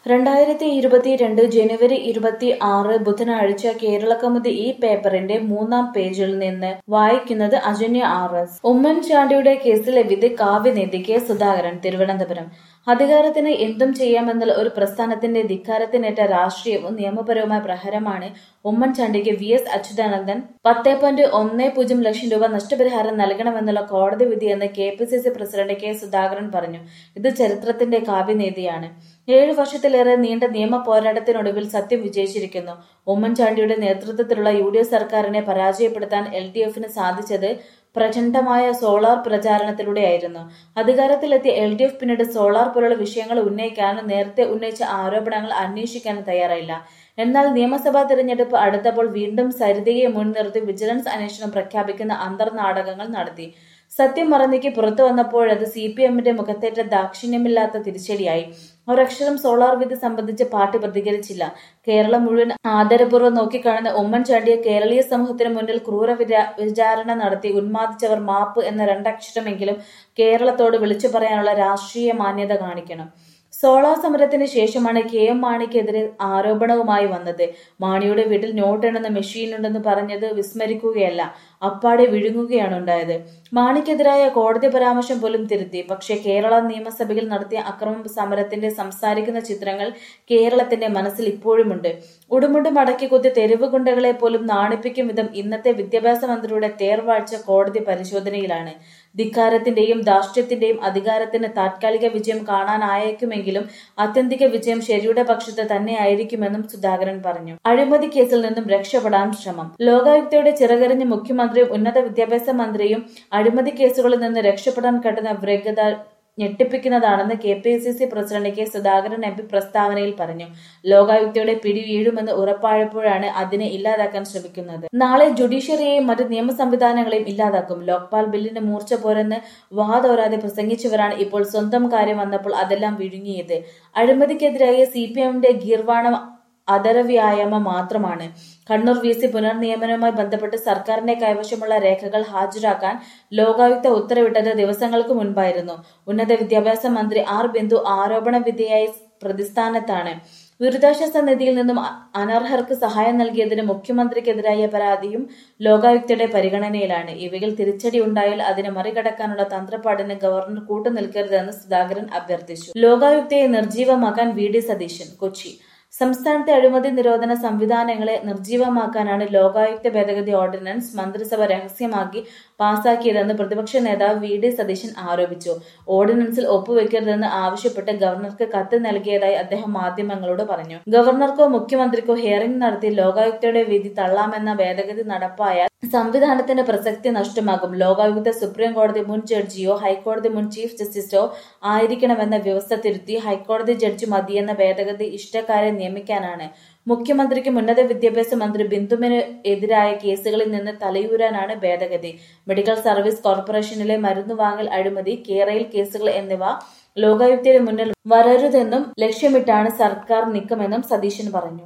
രണ്ടായിരത്തി ഇരുപത്തിരണ്ട് ജനുവരി ഇരുപത്തി ആറ് ബുധനാഴ്ച കേരളകൗമുദി ഈ പേപ്പറിന്റെ മൂന്നാം പേജിൽ നിന്ന് വായിക്കുന്നത് അജന്യ ആർ എസ് ഉമ്മൻചാണ്ടിയുടെ കേസിലെ വിധി കാവ്യനീതി കെ സുധാകരൻ തിരുവനന്തപുരം അധികാരത്തിന് എന്തും ചെയ്യാമെന്നുള്ള ഒരു പ്രസ്ഥാനത്തിന്റെ ധിക്കാരത്തിനേറ്റ രാഷ്ട്രീയവും നിയമപരവുമായ പ്രഹരമാണ് ഉമ്മൻചാണ്ടിക്ക് വി എസ് അച്യുതാനന്ദൻ പത്തേ പോയിന്റ് ഒന്നേ പൂജ്യം ലക്ഷം രൂപ നഷ്ടപരിഹാരം നൽകണമെന്നുള്ള കോടതി വിധിയെന്ന് K P C C president K Sudhakaran പറഞ്ഞു ഇത് ചരിത്രത്തിന്റെ കാവ്യനീതിയാണ് ഏഴു വർഷത്തിലേറെ നീണ്ട നിയമ പോരാട്ടത്തിനൊടുവിൽ സത്യം വിജയിച്ചിരിക്കുന്നു ഉമ്മൻചാണ്ടിയുടെ നേതൃത്വത്തിലുള്ള യു ഡി എഫ് സർക്കാരിനെ പരാജയപ്പെടുത്താൻ എൽ ഡി എഫിന് സാധിച്ചത് പ്രചണ്ഡമായ സോളാർ പ്രചാരണത്തിലൂടെയായിരുന്നു അധികാരത്തിലെത്തിയ എൽ ഡി എഫ് പിന്നീട് സോളാർ പോലുള്ള വിഷയങ്ങൾ ഉന്നയിക്കാനും നേരത്തെ ഉന്നയിച്ച ആരോപണങ്ങൾ അന്വേഷിക്കാനും തയ്യാറായില്ല എന്നാൽ നിയമസഭാ തിരഞ്ഞെടുപ്പ് അടുത്തപ്പോൾ വീണ്ടും സരിതയെ മുൻനിർത്തി വിജിലൻസ് അന്വേഷണം പ്രഖ്യാപിക്കുന്ന അന്തർനാടകങ്ങൾ നടത്തി സത്യം മറന്നേക്ക് പുറത്തു വന്നപ്പോഴത് സി പി എമ്മിന്റെ മുഖത്തേറ്റ ദാക്ഷിണ്യമില്ലാത്ത തിരിച്ചടിയായി ഒരക്ഷരം സോളാർ വിധി സംബന്ധിച്ച് പാർട്ടി പ്രതികരിച്ചില്ല കേരളം മുഴുവൻ ആദരപൂർവ്വം നോക്കിക്കാണുന്ന ഉമ്മൻചാണ്ടിയെ കേരളീയ സമൂഹത്തിന് മുന്നിൽ ക്രൂര വിചാ- വിചാരണ നടത്തി ഉന്മാദിച്ചവർ മാപ്പ് എന്ന രണ്ടക്ഷരമെങ്കിലും കേരളത്തോട് വിളിച്ചു പറയാനുള്ള രാഷ്ട്രീയ മാന്യത കാണിക്കണം സോളാർ സമരത്തിന് ശേഷമാണ് കെ എം മാണിക്കെതിരെ ആരോപണവുമായി വന്നത് മാണിയുടെ വീട്ടിൽ നോട്ട് എണ്ണുന്ന മെഷീൻ ഉണ്ടെന്ന് പറഞ്ഞത് വിസ്മരിക്കുകയല്ല അപ്പാടെ വിഴുങ്ങുകയാണ് ഉണ്ടായത് മാണിക്കെതിരായ കോടതി പരാമർശം പോലും തിരുത്തി പക്ഷേ കേരള നിയമസഭയിൽ നടത്തിയ അക്രമ സമരത്തിന്റെ സംസാരിക്കുന്ന ചിത്രങ്ങൾ കേരളത്തിന്റെ മനസ്സിൽ ഇപ്പോഴുമുണ്ട് ഉടുമുണ്ട് മടക്കി കുത്തി തെരുവ് ഗുണ്ടകളെ പോലും നാണിപ്പിക്കും വിധം ഇന്നത്തെ വിദ്യാഭ്യാസ മന്ത്രിയുടെ തേർവാഴ്ച കോടതി പരിശോധനയിലാണ് ധിക്കാരത്തിന്റെയും ധാർഷ്ട്യത്തിന്റെയും അധികാരത്തിന് താത്കാലിക വിജയം കാണാനായേക്കുമെങ്കിലും ആത്യന്തിക വിജയം ശരിയുടെ പക്ഷത്ത് തന്നെയായിരിക്കുമെന്നും സുധാകരൻ പറഞ്ഞു അഴിമതി കേസിൽ നിന്നും രക്ഷപ്പെടാൻ ശ്രമം ലോകായുക്തയുടെ ചിറകറിഞ്ഞ മുഖ്യമന്ത്രിയും ഉന്നത വിദ്യാഭ്യാസ മന്ത്രിയും അഴിമതി കേസുകളിൽ നിന്ന് രക്ഷപ്പെടാൻ കട്ടുന്ന വ്യഗ്രത ഞെട്ടിപ്പിക്കുന്നതാണെന്ന് K P C C president K Sudhakaran M P പ്രസ്താവനയിൽ പറഞ്ഞു ലോകായുക്തയുടെ പിടി വീഴുമെന്ന് ഉറപ്പായപ്പോഴാണ് അതിനെ ഇല്ലാതാക്കാൻ ശ്രമിക്കുന്നത് നാളെ ജുഡീഷ്യറിയെയും മറ്റ് നിയമ സംവിധാനങ്ങളെയും ഇല്ലാതാക്കും ലോക്പാൽ ബില്ലിന് മൂർച്ച പോരെന്ന് വാതോരാതെ പ്രസംഗിച്ചവരാണ് ഇപ്പോൾ സ്വന്തം കാര്യം വന്നപ്പോൾ അതെല്ലാം വിഴുങ്ങിയത് അഴിമതിക്കെതിരായ സി പി എമ്മിന്റെ ഗീർവാണം അതരവ്യായാമം മാത്രമാണ് കണ്ണൂർ വി സി പുനർനിയമനവുമായി ബന്ധപ്പെട്ട് സർക്കാരിന്റെ കൈവശമുള്ള രേഖകൾ ഹാജരാക്കാൻ ലോകായുക്ത ഉത്തരവിട്ടത് ദിവസങ്ങൾക്ക് മുൻപായിരുന്നു ഉന്നത വിദ്യാഭ്യാസ മന്ത്രി ആർ ബിന്ദു ആരോപണ വിധേയായി പ്രതിസ്ഥാനത്താണ് ദുരിതാശ്വാസ നിധിയിൽ നിന്നും അ- അനർഹർക്ക് സഹായം നൽകിയതിന് മുഖ്യമന്ത്രിക്കെതിരായ പരാതിയും ലോകായുക്തയുടെ പരിഗണനയിലാണ് ഇവയിൽ തിരിച്ചടി ഉണ്ടായാൽ അതിനെ മറികടക്കാനുള്ള തന്ത്രപ്പാടിന് ഗവർണർ കൂട്ടുനിൽക്കരുതെന്ന് സുധാകരൻ അഭ്യർത്ഥിച്ചു ലോകായുക്തയെ നിർജീവമാക്കാൻ വി ഡി സതീശൻ കൊച്ചി സംസ്ഥാനത്തെ അഴിമതി നിരോധന സംവിധാനങ്ങളെ നിർജീവമാക്കാനാണ് ലോകായുക്ത ഭേദഗതി ഓർഡിനൻസ് മന്ത്രിസഭ രഹസ്യമാക്കി പാസാക്കിയതെന്ന് പ്രതിപക്ഷ നേതാവ് വി ഡി സതീശൻ ആരോപിച്ചു ഓർഡിനൻസിൽ ഒപ്പുവെക്കരുതെന്ന് ആവശ്യപ്പെട്ട് ഗവർണർക്ക് കത്ത് നൽകിയതായി അദ്ദേഹം മാധ്യമങ്ങളോട് പറഞ്ഞു ഗവർണർക്കോ മുഖ്യമന്ത്രിക്കോ ഹിയറിംഗ് നടത്തി ലോകായുക്തയുടെ വിധി തള്ളാമെന്ന ഭേദഗതി നടപ്പായാൽ സംവിധാനത്തിന്റെ പ്രസക്തി നഷ്ടമാകും ലോകായുക്ത സുപ്രീം കോടതി മുൻ ജഡ്ജിയോ ഹൈക്കോടതി മുൻ ചീഫ് ജസ്റ്റിസോ ആയിരിക്കണമെന്ന വ്യവസ്ഥ തിരുത്തി ഹൈക്കോടതി ജഡ്ജി മതിയെന്ന ഭേദഗതി ഇഷ്ടക്കാരെ നിയമിക്കാനാണ് മുഖ്യമന്ത്രിക്കും ഉന്നത വിദ്യാഭ്യാസ മന്ത്രി ബിന്ദുവിന് എതിരായ കേസുകളിൽ നിന്ന് തലയൂരാനാണ് ഭേദഗതി മെഡിക്കൽ സർവീസ് കോർപ്പറേഷനിലെ മരുന്ന് വാങ്ങൽ അഴിമതി കേരയിൽ കേസുകൾ എന്നിവ ലോകായുക്തയുടെ മുന്നിൽ വരരുതെന്നും ലക്ഷ്യമിട്ടാണ് സർക്കാർ നീക്കമെന്നും സതീശൻ പറഞ്ഞു